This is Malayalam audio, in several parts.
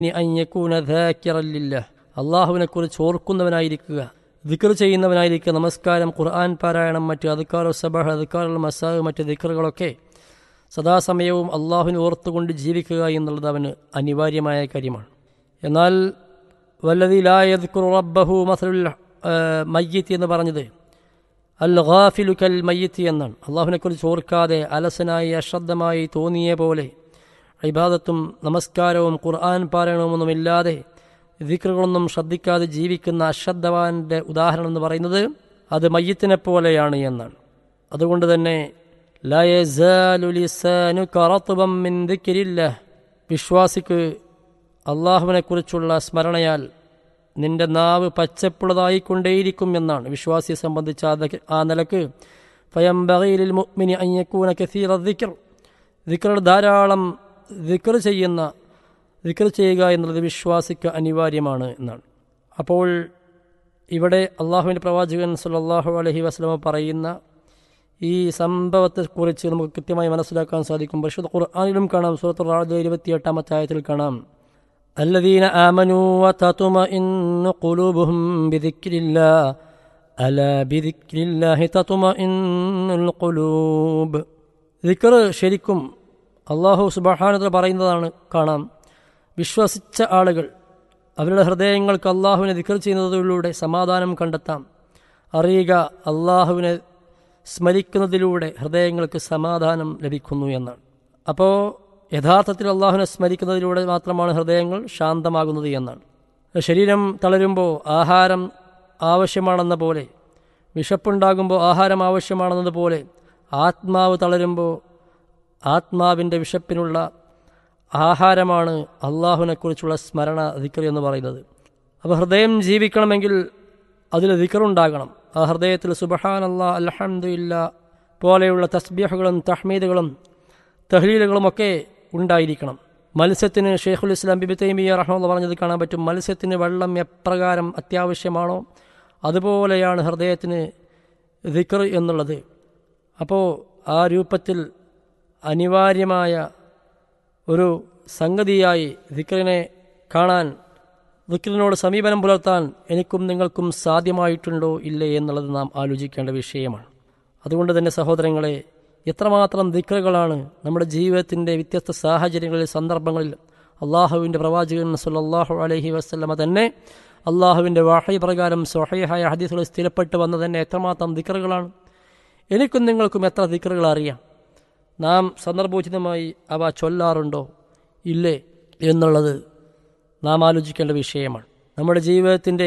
അയ്യക്കൂന ധാക്കിറല്ലില്ല അള്ളാഹുവിനെ കുറിച്ച് ഓർക്കുന്നവനായിരിക്കുക ദിക്കർ ചെയ്യുന്നവനായിരിക്കുക നമസ്കാരം ഖുർആൻ പാരായണം മറ്റ് അധികാറു സബഹ് അധികാറുൽ മസാഹ് മറ്റ് ദിക്കറുകളൊക്കെ സദാസമയവും അള്ളാഹുവിനെ ഓർത്തുകൊണ്ട് ജീവിക്കുക എന്നുള്ളത് അവന് അനിവാര്യമായ കാര്യമാണ് എന്നാൽ വല്ലതി ലായദ്ഖുർ റബ്ബഹു മസലുൽ മയ്യത്ത് എന്ന് പറഞ്ഞത് അൽ ഖാഫിലു കൽ മയ്യത്ത് എന്നാണ് അള്ളാഹുവിനെക്കുറിച്ച് ഓർക്കാതെ അലസനായി അശ്രദ്ധമായി തോന്നിയ പോലെ ഇബാദത്തും നമസ്കാരവും ഖുർആൻ പാരായണമൊന്നുമില്ലാതെ ദിക്റുകളൊന്നും ശ്രദ്ധിക്കാതെ ജീവിക്കുന്ന അശ്രദ്ധവാന്റെ ഉദാഹരണം എന്ന് പറയുന്നത് അത് മയ്യത്തിനെ പോലെയാണ് എന്നാണ് അതുകൊണ്ട് തന്നെ വിശ്വാസിക്ക് അള്ളാഹുവിനെക്കുറിച്ചുള്ള സ്മരണയാൽ നിന്റെ നാവ് പച്ചപ്പുള്ളതായിക്കൊണ്ടേയിരിക്കും എന്നാണ് വിശ്വാസിയെ സംബന്ധിച്ച ആ നിലക്ക് ഫയംബയിൽ മുഅ്മിനി അയ്യക്കൂന കസീറ ദിക്ർ ദിക്ർ ധാരാളം ദിക്ർ ചെയ്യുന്ന ദിക്ർ ചെയ്യുക എന്നുള്ളത് വിശ്വാസിക്ക് അനിവാര്യമാണ് എന്നാണ് അപ്പോൾ ഇവിടെ അള്ളാഹുവിൻ്റെ പ്രവാചകൻ സല്ലാഹു അലഹി വസ്ലമ പറയുന്ന ഈ സംഭവത്തെക്കുറിച്ച് നമുക്ക് കൃത്യമായി മനസ്സിലാക്കാൻ സാധിക്കും പരിശുദ്ധ ഖുർആാനിലും കാണാം സൂറത്ത് റാദ് ഇരുപത്തിയെട്ടാമത്തെ ആയത്തിൽ കാണാം الذين آمنوا وتطمئن قلوبهم بذكر الله ألا بذكر الله تطمئن القلوب ذكر ശരിക്കും അള്ളാഹു സുബഹാനത്തിൽ പറയുന്നതാണ് കാണാം വിശ്വസിച്ച ആളുകൾ അവരുടെ ഹൃദയങ്ങൾക്ക് അള്ളാഹുവിനെ ദിക്കർ ചെയ്യുന്നതിലൂടെ സമാധാനം കണ്ടെത്താം അറിയുക അള്ളാഹുവിനെ സ്മരിക്കുന്നതിലൂടെ ഹൃദയങ്ങൾക്ക് സമാധാനം ലഭിക്കുന്നു എന്നാണ് അപ്പോൾ യഥാർത്ഥത്തിൽ അള്ളാഹുവിനെ സ്മരിക്കുന്നതിലൂടെ മാത്രമാണ് ഹൃദയങ്ങൾ ശാന്തമാകുന്നത് എന്നാണ് ശരീരം തളരുമ്പോൾ ആഹാരം ആവശ്യമാണെന്ന പോലെ വിശപ്പുണ്ടാകുമ്പോൾ ആഹാരം ആവശ്യമാണെന്നതുപോലെ ആത്മാവ് തളരുമ്പോൾ ആത്മാവിൻ്റെ വിശപ്പിനുള്ള ആഹാരമാണ് അള്ളാഹുവിനെക്കുറിച്ചുള്ള സ്മരണ ദിക്കർ എന്ന് പറയുന്നത് അപ്പോൾ ഹൃദയം ജീവിക്കണമെങ്കിൽ അതിൽ ദിക്കറുണ്ടാകണം ആ ഹൃദയത്തിൽ സുബഹാൻ അല്ലാ അലഹമില്ല പോലെയുള്ള തസ്ബീഹുകളും തഹ്മീദുകളും തഹ്ലീലുകളുമൊക്കെ ഉണ്ടായിരിക്കണം മത്സ്യത്തിന് ഷെയ്ഖുൽ ഇസ്ലാം ബിബി തൈമിയ റഹ്മെന്ന് പറഞ്ഞത് കാണാൻ പറ്റും മത്സ്യത്തിന് വെള്ളം എപ്രകാരം അത്യാവശ്യമാണോ അതുപോലെയാണ് ഹൃദയത്തിന് ദിക്കർ എന്നുള്ളത് അപ്പോൾ ആ രൂപത്തിൽ അനിവാര്യമായ ഒരു സംഗതിയായി ദിക്കറിനെ കാണാൻ ദിക്കറിനോട് സമീപനം പുലർത്താൻ എനിക്കും നിങ്ങൾക്കും സാധ്യമായിട്ടുണ്ടോ ഇല്ലേ എന്നുള്ളത് നാം ആലോചിക്കേണ്ട വിഷയമാണ് അതുകൊണ്ട് തന്നെ സഹോദരങ്ങളെ എത്രമാത്രം ദിക്റുകളാണ് നമ്മുടെ ജീവിതത്തിൻ്റെ വ്യത്യസ്ത സാഹചര്യങ്ങളിൽ സന്ദർഭങ്ങളിൽ അള്ളാഹുവിൻ്റെ പ്രവാചകൻ സല്ലാഹു അലഹി വസ്ലമ തന്നെ അള്ളാഹുവിൻ്റെ വാഹി പ്രകാരം സ്വഹയായ ഹദീസുകൾ സ്ഥിരപ്പെട്ട് വന്ന തന്നെ എത്രമാത്രം ദിക്റുകളാണ് എനിക്കും നിങ്ങൾക്കും എത്ര ദിക്റുകൾ അറിയാം നാം സന്ദർഭോചിതമായി അവ ചൊല്ലാറുണ്ടോ ഇല്ലേ എന്നുള്ളത് നാം ആലോചിക്കേണ്ട വിഷയമാണ് നമ്മുടെ ജീവിതത്തിൻ്റെ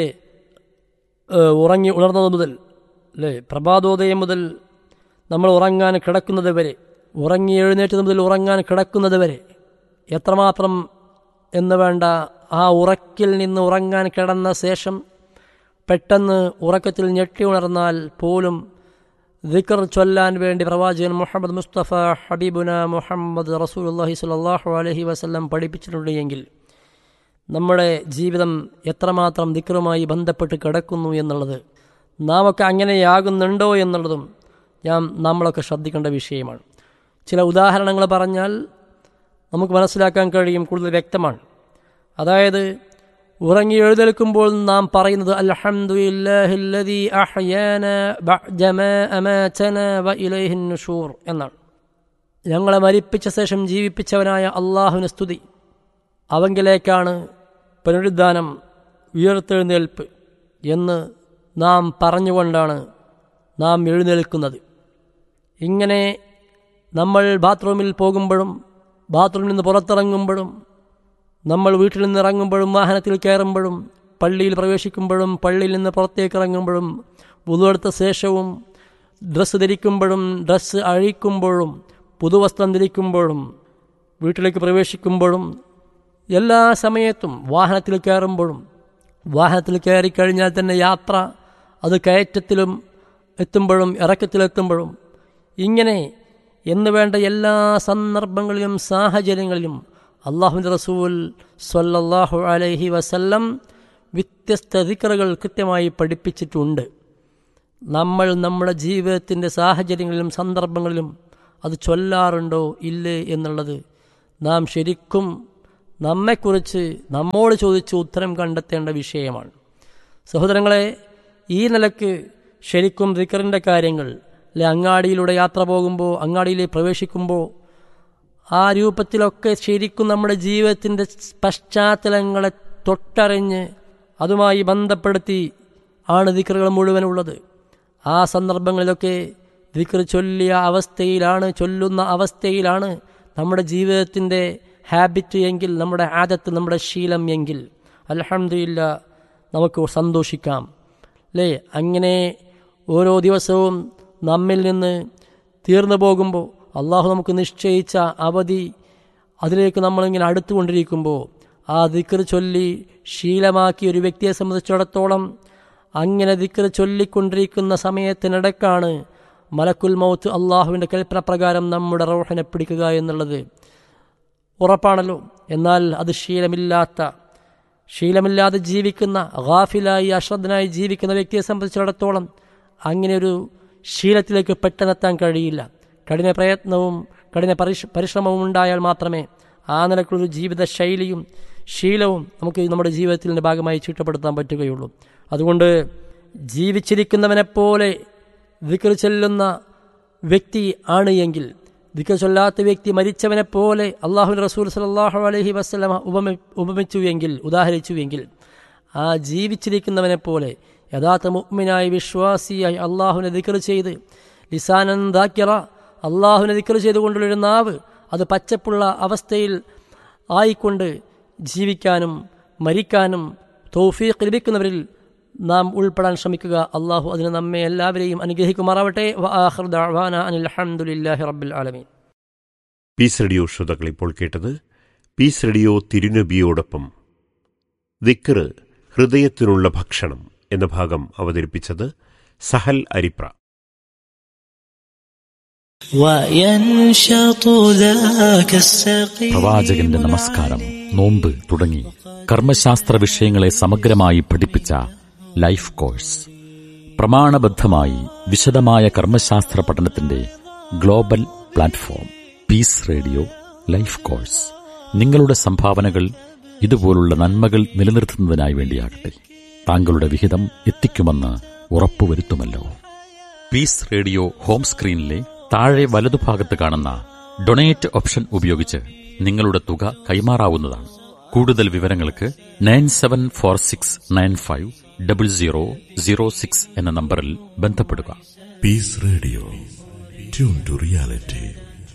ഉറങ്ങി ഉണർന്നത് മുതൽ അല്ലേ പ്രഭാതോദയം മുതൽ നമ്മൾ ഉറങ്ങാൻ കിടക്കുന്നത് വരെ ഉറങ്ങി എഴുന്നേറ്റത് മുതൽ ഉറങ്ങാൻ കിടക്കുന്നത് വരെ എത്രമാത്രം എന്ന് വേണ്ട ആ ഉറക്കിൽ നിന്ന് ഉറങ്ങാൻ കിടന്ന ശേഷം പെട്ടെന്ന് ഉറക്കത്തിൽ ഞെട്ടി ഉണർന്നാൽ പോലും ദിക്കർ ചൊല്ലാൻ വേണ്ടി പ്രവാചകൻ മുഹമ്മദ് മുസ്തഫ ഹബീബുന മുഹമ്മദ് റസൂലുല്ലാഹി സ്വല്ലല്ലാഹു അലൈഹി വസല്ലം പഠിപ്പിച്ചിട്ടുണ്ട് എങ്കിൽ നമ്മുടെ ജീവിതം എത്രമാത്രം ദിക്കറുമായി ബന്ധപ്പെട്ട് കിടക്കുന്നു എന്നുള്ളത് നാം ഒക്കെ അങ്ങനെയാകുന്നുണ്ടോ എന്നുള്ളതും ഞാൻ നമ്മളൊക്കെ ശ്രദ്ധിക്കേണ്ട വിഷയമാണ് ചില ഉദാഹരണങ്ങൾ പറഞ്ഞാൽ നമുക്ക് മനസ്സിലാക്കാൻ കഴിയും കൂടുതൽ വ്യക്തമാണ് അതായത് ഉറങ്ങി എഴുന്നേൽക്കുമ്പോൾ നാം പറയുന്നത് അൽഹംദുലില്ലാഹില്ലദീ അഹ്യാന ബഅദമാ അമാതന വഇലൈഹിൻ നുഷൂർ എന്നാണ് ഞങ്ങളെ മരിപ്പിച്ച ശേഷം ജീവിപ്പിച്ചവനായ അള്ളാഹുവിന് സ്തുതി അവങ്കിലേക്കാണ് പുനരുദ്ധാനം ഉയർത്തെഴുന്നേൽപ്പ് എന്ന് നാം പറഞ്ഞുകൊണ്ടാണ് നാം എഴുന്നേൽക്കുന്നത് ഇങ്ങനെ നമ്മൾ ബാത്റൂമിൽ പോകുമ്പോഴും ബാത്റൂമിൽ നിന്ന് പുറത്തിറങ്ങുമ്പോഴും നമ്മൾ വീട്ടിൽ നിന്ന് ഇറങ്ങുമ്പോഴും വാഹനത്തിൽ കയറുമ്പോഴും പള്ളിയിൽ പ്രവേശിക്കുമ്പോഴും പള്ളിയിൽ നിന്ന് പുറത്തേക്ക് ഇറങ്ങുമ്പോഴും പുതുവെടുത്ത ശേഷവും ഡ്രസ്സ് ധരിക്കുമ്പോഴും ഡ്രസ്സ് അഴിക്കുമ്പോഴും പുതുവസ്ത്രം ധരിക്കുമ്പോഴും വീട്ടിലേക്ക് പ്രവേശിക്കുമ്പോഴും എല്ലാ സമയത്തും വാഹനത്തിൽ കയറുമ്പോഴും വാഹനത്തിൽ കയറിക്കഴിഞ്ഞാൽ തന്നെ യാത്ര അത് കയറ്റത്തിലും എത്തുമ്പോഴും ഇറക്കത്തിലെത്തുമ്പോഴും ഇങ്ങനെ എന്ന് വേണ്ട എല്ലാ സന്ദർഭങ്ങളിലും സാഹചര്യങ്ങളിലും അള്ളാഹുവിൻ്റെ റസൂൽ സ്വല്ലല്ലാഹു അലൈഹി വസല്ലം വ്യത്യസ്ത ദിക്കറുകൾ കൃത്യമായി പഠിപ്പിച്ചിട്ടുണ്ട് നമ്മൾ നമ്മുടെ ജീവിതത്തിൻ്റെ സാഹചര്യങ്ങളിലും സന്ദർഭങ്ങളിലും അത് ചൊല്ലാറുണ്ടോ ഇല്ലേ എന്നുള്ളത് നാം ശരിക്കും നമ്മെക്കുറിച്ച് നമ്മോട് ചോദിച്ച് ഉത്തരം കണ്ടെത്തേണ്ട വിഷയമാണ് സഹോദരങ്ങളെ ഈ നിലക്ക് ശരിക്കും ദിക്കറിൻ്റെ കാര്യങ്ങൾ അല്ലെ അങ്ങാടിയിലൂടെ യാത്ര പോകുമ്പോൾ അങ്ങാടിയിലേക്ക് പ്രവേശിക്കുമ്പോൾ ആ രൂപത്തിലൊക്കെ ശരിക്കും നമ്മുടെ ജീവിതത്തിൻ്റെ പശ്ചാത്തലങ്ങളെ തൊട്ടറിഞ്ഞ് അതുമായി ബന്ധപ്പെടുത്തി ആണ് ദിക്കറുകൾ മുഴുവനുള്ളത് ആ സന്ദർഭങ്ങളിലൊക്കെ ദിക്കർ ചൊല്ലിയ അവസ്ഥയിലാണ് ചൊല്ലുന്ന അവസ്ഥയിലാണ് നമ്മുടെ ജീവിതത്തിൻ്റെ ഹാബിറ്റ് എങ്കിൽ നമ്മുടെ ആദത്ത് നമ്മുടെ ശീലം എങ്കിൽ അലഹമില്ല നമുക്ക് സന്തോഷിക്കാം അല്ലേ അങ്ങനെ ഓരോ ദിവസവും നമ്മിൽ നിന്ന് തീർന്നു പോകുമ്പോൾ അള്ളാഹു നമുക്ക് നിശ്ചയിച്ച അവധി അതിലേക്ക് നമ്മളിങ്ങനെ അടുത്തുകൊണ്ടിരിക്കുമ്പോൾ ആ ദിക്കർ ചൊല്ലി ശീലമാക്കിയ ഒരു വ്യക്തിയെ സംബന്ധിച്ചിടത്തോളം അങ്ങനെ ദിക്കർ ചൊല്ലിക്കൊണ്ടിരിക്കുന്ന സമയത്തിനിടക്കാണ് മലക്കുൽ മൗത്ത് അള്ളാഹുവിൻ്റെ കൽപ്പന പ്രകാരം നമ്മുടെ റോഹനെ പിടിക്കുക എന്നുള്ളത് ഉറപ്പാണല്ലോ എന്നാൽ അത് ശീലമില്ലാത്ത ശീലമില്ലാതെ ജീവിക്കുന്ന ഗാഫിലായി അശ്രദ്ധനായി ജീവിക്കുന്ന വ്യക്തിയെ സംബന്ധിച്ചിടത്തോളം അങ്ങനെ ഒരു ശീലത്തിലേക്ക് പെട്ടെന്നെത്താൻ കഴിയില്ല കഠിന പ്രയത്നവും കഠിന പരിശ് പരിശ്രമവും ഉണ്ടായാൽ മാത്രമേ ആ നിലക്കുള്ളൊരു ജീവിത ശൈലിയും ശീലവും നമുക്ക് നമ്മുടെ ജീവിതത്തിൻ്റെ ഭാഗമായി ചീട്ടപ്പെടുത്താൻ പറ്റുകയുള്ളൂ അതുകൊണ്ട് ജീവിച്ചിരിക്കുന്നവനെപ്പോലെ വിക്കർ ചെല്ലുന്ന വ്യക്തി ആണ് എങ്കിൽ ദിക്കർ ചൊല്ലാത്ത വ്യക്തി മരിച്ചവനെപ്പോലെ അള്ളാഹു റസൂൽ സലാഹു അലഹി വസ്ലമ ഉപമ ഉപമിച്ചു എങ്കിൽ ഉദാഹരിച്ചു എങ്കിൽ ആ ജീവിച്ചിരിക്കുന്നവനെ പോലെ യഥാർത്ഥ മുഗ്മിനായി വിശ്വാസിയായി അള്ളാഹുവിനെ ദിക്കർ ചെയ്ത് ലിസാനന്ദാക്കിറ അള്ളാഹുവിനെ ദിക്കർ ചെയ്തുകൊണ്ടുള്ളൊരു നാവ് അത് പച്ചപ്പുള്ള അവസ്ഥയിൽ ആയിക്കൊണ്ട് ജീവിക്കാനും മരിക്കാനും തൗഫീഖ് ലഭിക്കുന്നവരിൽ നാം ഉൾപ്പെടാൻ ശ്രമിക്കുക അള്ളാഹു അതിന് നമ്മെ എല്ലാവരെയും അനുഗ്രഹിക്കുമാറാവട്ടെ അനിൽഹമുല്ലാഹി റബ്ബിൽ ആലമീൻ പീസ് റേഡിയോ ശ്രോതാക്കൾ ഇപ്പോൾ കേട്ടത് പീസ് റേഡിയോ തിരുനബിയോടൊപ്പം ദിക്കറ് ഹൃദയത്തിനുള്ള ഭക്ഷണം എന്ന ഭാഗം അവതരിപ്പിച്ചത് സഹൽ അരിപ്ര പ്രവാചകന്റെ നമസ്കാരം നോമ്പ് തുടങ്ങി കർമ്മശാസ്ത്ര വിഷയങ്ങളെ സമഗ്രമായി പഠിപ്പിച്ച ലൈഫ് കോഴ്സ് പ്രമാണബദ്ധമായി വിശദമായ കർമ്മശാസ്ത്ര പഠനത്തിന്റെ global platform peace radio life course നിങ്ങളുടെ സംഭാവനകൾ ഇതുപോലുള്ള നന്മകൾ നിലനിർത്തുന്നതിനായി വേണ്ടിയാകട്ടെ താങ്കളുടെ വിഹിതം എത്തിക്കുമെന്ന് ഉറപ്പുവരുത്തുമല്ലോ പീസ് റേഡിയോ ഹോം സ്ക്രീനിലെ താഴെ വലതുഭാഗത്ത് കാണുന്ന ഡൊണേറ്റ് ഓപ്ഷൻ ഉപയോഗിച്ച് നിങ്ങളുടെ തുക കൈമാറാവുന്നതാണ് കൂടുതൽ വിവരങ്ങൾക്ക് nine seven four six nine five double zero zero six എന്ന നമ്പറിൽ ബന്ധപ്പെടുക peace radio tune to reality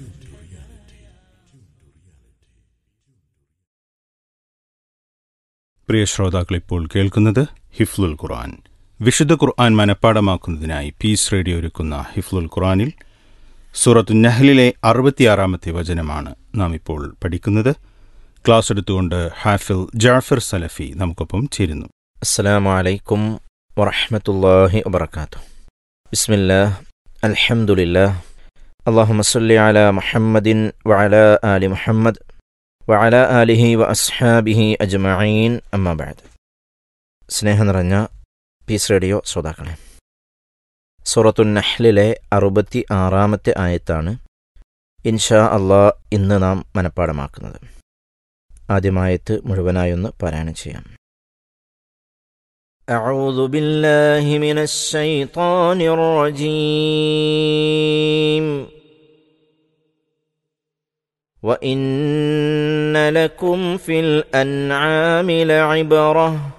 പ്രിയ ശ്രോതാക്കൾ ഇപ്പോൾ കേൾക്കുന്നത് ഹിഫ്ലുൽ ഖുർആൻ വിശുദ്ധ ഖുർആൻ മനഃപ്പാടമാക്കുന്നതിനായി പീസ് റേഡിയോ ഒരുക്കുന്ന ഹിഫ്ലുൽ ഖുർആനിൽ സൂറത്തു നഹ്ലിലെ അറുപത്തിയാറാമത്തെ വചനമാണ് നാം ഇപ്പോൾ പഠിക്കുന്നത് ക്ലാസ് എടുത്തുകൊണ്ട് ഹാഫിൽ ജാഫർ സലഫി നമുക്കൊപ്പം ചേരുന്നു السلام عليكم ورحمة الله وبركاته بسم الله الحمد لله اللهم صل على محمد وعلى آل محمد وعلى آله وأصحابه أجمعين أما بعد സ്നേഹം നിറഞ്ഞ പീസ് റേഡിയോ ശ്രോതാക്കളെ സൂറത്തു നഹ്ലിലെ അറുപത്തി ആറാമത്തെ ആയത്താണ് ഇൻഷാ അള്ളാ ഇന്ന് നാം മനഃപ്പാടമാക്കുന്നത് ആദ്യമായത്ത് മുഴുവനായൊന്ന് പാരായണം ചെയ്യാം أعوذ بالله من الشيطان الرجيم وإن لكم في الأنعام لعبرة